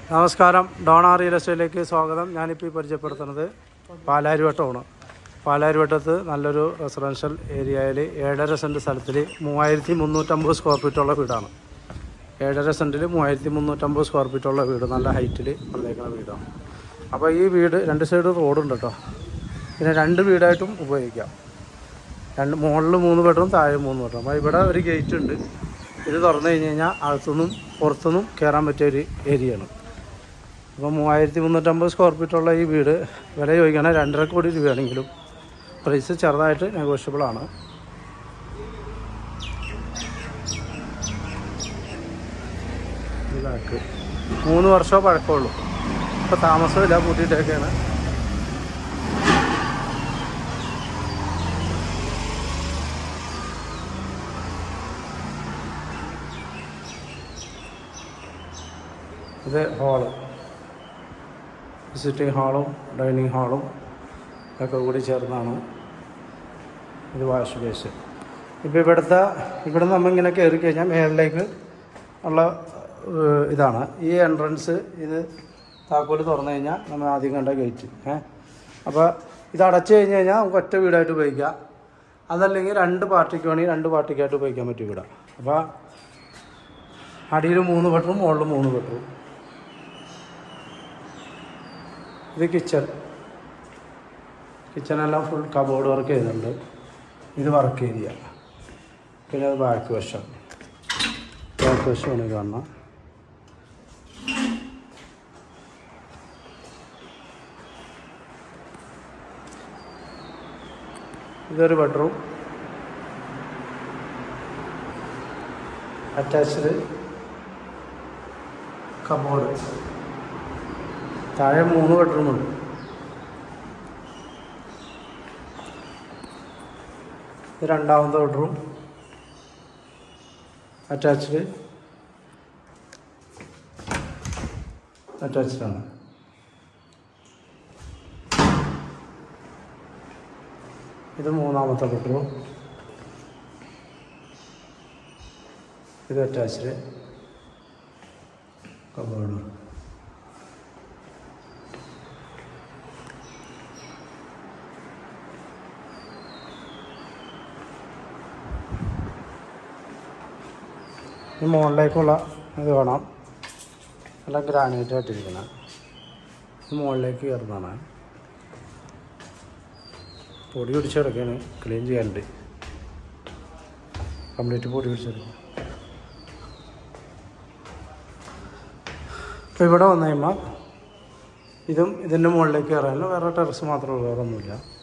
നമസ്കാരം Donna real എസ്റ്റേറ്റിലേക്ക് സ്വാഗതം ഞാനിപ്പോൾ ഈ പരിചയപ്പെടുത്തുന്നത് പാലാരിവട്ടമാണ് പാലാരിവട്ടത്ത് നല്ലൊരു റെസിഡൻഷ്യൽ ഏരിയയിൽ ഏഴര സെൻറ്റ് സ്ഥലത്തിൽ മൂവായിരത്തി മുന്നൂറ്റമ്പത് സ്ക്വയർ ഫീറ്റുള്ള വീടാണ് ഏഴര സെൻറ്റിൽ മൂവായിരത്തി മുന്നൂറ്റമ്പത് സ്ക്വയർ ഫീറ്റുള്ള വീട് നല്ല ഹൈറ്റിൽ പണിതേക്കുന്ന വീടാണ് അപ്പോൾ ഈ വീട് രണ്ട് സൈഡ് റോഡുണ്ട് കേട്ടോ പിന്നെ രണ്ട് വീടായിട്ടും ഉപയോഗിക്കാം രണ്ട് മുകളിൽ മൂന്ന് ബെഡ്റൂം താഴെ മൂന്ന് ബെഡ്റൂം അപ്പോൾ ഇവിടെ ഒരു ഗേറ്റ് ഉണ്ട് ഇത് തുറന്നു കഴിഞ്ഞ് കഴിഞ്ഞാൽ അകത്തുനിന്നും പുറത്തുനിന്നും കയറാൻ പറ്റിയ ഒരു ഏരിയയാണ് അപ്പോൾ മൂവായിരത്തി മുന്നൂറ്റമ്പത് സ്ക്വയർ ഫീറ്റുള്ള ഈ വീട് വില ചോദിക്കണേ രണ്ടര കോടി രൂപയാണെങ്കിലും പ്രൈസ് ചെറുതായിട്ട് നെഗോഷ്യബിൾ ആണ് ഇതാക്ക് മൂന്ന് വർഷമോ പഴക്കമുള്ളൂ ഇപ്പോൾ താമസമില്ല കൂട്ടിയിട്ടൊക്കെയാണ് ഇത് ഹാള് വിസിറ്റിംഗ് ഹാളും ഡൈനിങ് ഹാളും ഒക്കെ കൂടി ചേർന്നാണ് ഇത് വാഷ് ബേസ് ഇപ്പോൾ ഇവിടുത്തെ ഇവിടെ നമ്മൾ ഇങ്ങനെ കയറി കഴിഞ്ഞാൽ മേളിലേക്ക് ഉള്ള ഏഹ്, ഇതാണ് ഈ എൻട്രൻസ് ഇത് താക്കോല് തുറന്നു കഴിഞ്ഞാൽ നമ്മൾ ആദ്യം കണ്ട ഗേറ്റ് ഏഹ് അപ്പോൾ ഇത് അടച്ചു കഴിഞ്ഞ് കഴിഞ്ഞാൽ നമുക്ക് ഒറ്റ വീടായിട്ട് ഉപയോഗിക്കാം അതല്ലെങ്കിൽ രണ്ട് പാർട്ടിക്ക് വേണമെങ്കിൽ രണ്ട് പാർട്ടിക്കായിട്ട് ഉപയോഗിക്കാൻ പറ്റും ഇവിടെ അപ്പോൾ അടിയിൽ മൂന്ന് ബെഡ്റൂം മുകളിൽ മൂന്ന് ബെഡ്റൂം ഇത് കിച്ചൺ കിച്ചണെല്ലാം ഫുൾ കബോർഡ് വർക്ക് ചെയ്തിട്ടുണ്ട് ഇത് വർക്ക് ഏരിയ പിന്നെ അത് ബാക്ക് വശം ബാക്ക് വശമാണ് ഈ കാണുന്നത് ഇതൊരു ബെഡ്റൂം അറ്റാച്ച്ഡ് കബോർഡ് താഴെ മൂന്ന് ബെഡ്റൂമുണ്ട് ഇത് രണ്ടാമത്തെ ബെഡ്റൂം അറ്റാച്ച്ഡ് അറ്റാച്ച്ഡ് ആണ് ഇത് മൂന്നാമത്തെ ബെഡ്റൂം ഇത് അറ്റാച്ച്ഡ് കബോർഡ് ഈ മുകളിലേക്കുള്ള ഇത് വേണം നല്ല ഗ്രാനൈറ്റ് ആയിട്ടിരിക്കണം ഇത് മുകളിലേക്ക് കയറുന്നതാണ് പൊടി പിടിച്ചെടുക്കാണ് ക്ലീൻ ചെയ്യാനുണ്ട് കംപ്ലീറ്റ് പൊടി പിടിച്ചെടുക്കും അപ്പോൾ ഇവിടെ വന്നു കഴിയുമ്പോൾ ഇതും ഇതിൻ്റെ മുകളിലേക്ക് കയറാനല്ല വേറെ ടെറസ് മാത്രമേ ഉള്ളൂ വേറെ ഒന്നുമില്ല